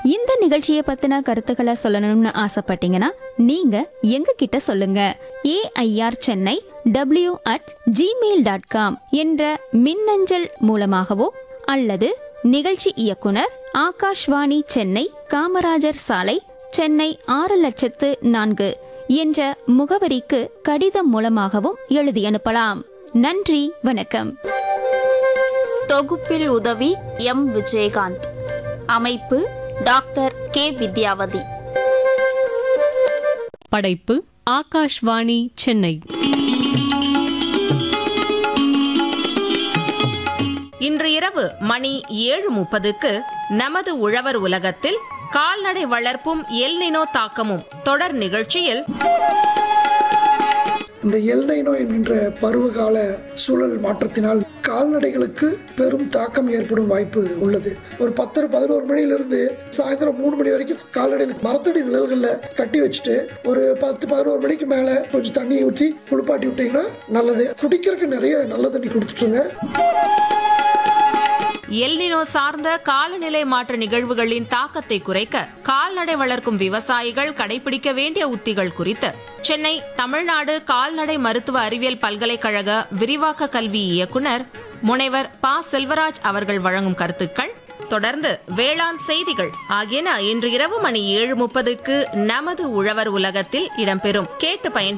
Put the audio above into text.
இந்த நிகழ்ச்சியை பத்தின கருத்துக்களை சொல்லணும்னு ஆசைப்பட்டீங்கன்னா நீங்க எங்க கிட்ட சொல்லுங்க AIR Chennai W at Gmail dot com என்ற மின்னஞ்சல் மூலமாகவோ அல்லது நிகழ்ச்சி இயக்குனர் ஆகாஷ்வாணி சென்னை காமராஜர் சாலை சென்னை ஆறு லட்சத்து நான்கு என்ற முகவரிக்கு கடிதம் மூலமாகவும் எழுதி அனுப்பலாம் நன்றி வணக்கம் தொகுப்பில் உதவி எம் விஜயகாந்த் அமைப்பு டாக்டர் கே வித்யாவதி படைப்பு ஆகாஷ்வாணி சென்னை இன்று இரவு மணி ஏழு முப்பதுக்கு நமது உழவர் உலகத்தில் கால்நடை வளர்ப்பும் எல்னினோ தாக்கமும் தொடர் நிகழ்ச்சியில் இந்த எல்லை நோய் என்கின்ற பருவகால சூழல் மாற்றத்தினால் கால்நடைகளுக்கு பெரும் தாக்கம் ஏற்படும் வாய்ப்பு உள்ளது ஒரு பத்தரை பதினோரு மணியிலிருந்து சாயந்தரம் மூணு மணி வரைக்கும் கால்நடைகளுக்கு மரத்தடி நிழல்களில் கட்டி வச்சுட்டு ஒரு பத்து பதினோரு மணிக்கு மேலே கொஞ்சம் தண்ணியை ஊற்றி குளிப்பாட்டி விட்டீங்கன்னா நல்லது குடிக்கிறதுக்கு நிறைய நல்ல தண்ணி கொடுத்துட்டுருங்க எல்னினோ சார்ந்த காலநிலை மாற்ற நிகழ்வுகளின் தாக்கத்தை குறைக்க கால்நடை வளர்க்கும் விவசாயிகள் கடைபிடிக்க வேண்டிய உத்திகள் குறித்து சென்னை தமிழ்நாடு கால்நடை மருத்துவ அறிவியல் பல்கலைக்கழக விரிவாக்க கல்வி இயக்குனர் முனைவர் ப செல்வராஜ் அவர்கள் வழங்கும் கருத்துக்கள் தொடர்ந்து வேளாண் செய்திகள் ஆகியன இன்று இரவு மணி ஏழு முப்பதுக்கு நமது உழவர் உலகத்தில் இடம்பெறும் கேட்டு பயன்